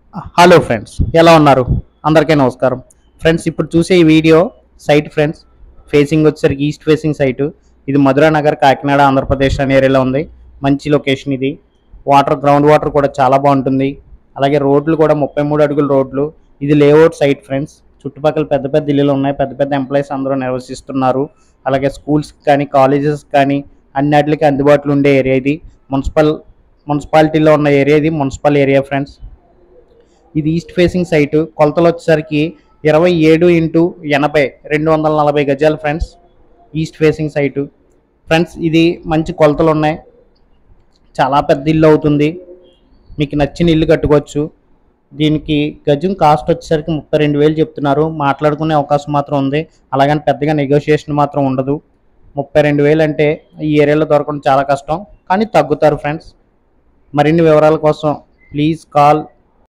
hello friends ఎలా ఉన్నారు అందరికీ నమస్కారం ఫ్రెండ్స్ ఇప్పుడు చూసే ఈ వీడియో సైట్ ఫ్రెండ్స్ ఫేసింగ్ వచ్చేసరికి ఈస్ట్ ఫేసింగ్ సైటు ఇది మధురా నగర్ కాకినాడ ఆంధ్రప్రదేశ్ అనే ఏరియాలో ఉంది మంచి లొకేషన్ ఇది వాటర్ గ్రౌండ్ వాటర్ కూడా చాలా బాగుంటుంది అలాగే రోడ్లు కూడా ముప్పై మూడు అడుగుల రోడ్లు ఇది లేఅవుట్ సైట్ ఫ్రెండ్స్ చుట్టుపక్కల పెద్ద పెద్ద ఇల్లులు ఉన్నాయి పెద్ద పెద్ద ఎంప్లాయీస్ అందరూ నివసిస్తున్నారు అలాగే స్కూల్స్ కానీ కాలేజెస్ కానీ అన్నిటికీ అందుబాటులో ఉండే ఏరియా ఇది మున్సిపల్ మున్సిపాలిటీలో ఉన్న ఏరియా ఇది మున్సిపల్ ఏరియా ఫ్రెండ్స్ ఇది ఈస్ట్ ఫేసింగ్ సైట్ కొలతలు వచ్చేసరికి ఇరవై ఏడు ఇంటూ ఎనభై రెండు వందల నలభై గజాలు friends east facing site friends ఇది మంచి కొలతలు ఉన్నాయి చాలా పెద్ద ఇల్లు అవుతుంది మీకు నచ్చిన ఇల్లు కట్టుకోవచ్చు దీనికి గజం కాస్ట్ వచ్చేసరికి ముప్పై రెండు వేలు చెప్తున్నారు మాట్లాడుకునే అవకాశం మాత్రం ఉంది అలాగని పెద్దగా నెగోషియేషన్ మాత్రం ఉండదు ముప్పై రెండు వేలు అంటే ఈ ఏరియాలో దొరకడం చాలా కష్టం కానీ తగ్గుతారు ఫ్రెండ్స్ మరిన్ని వివరాల కోసం ప్లీజ్ కాల్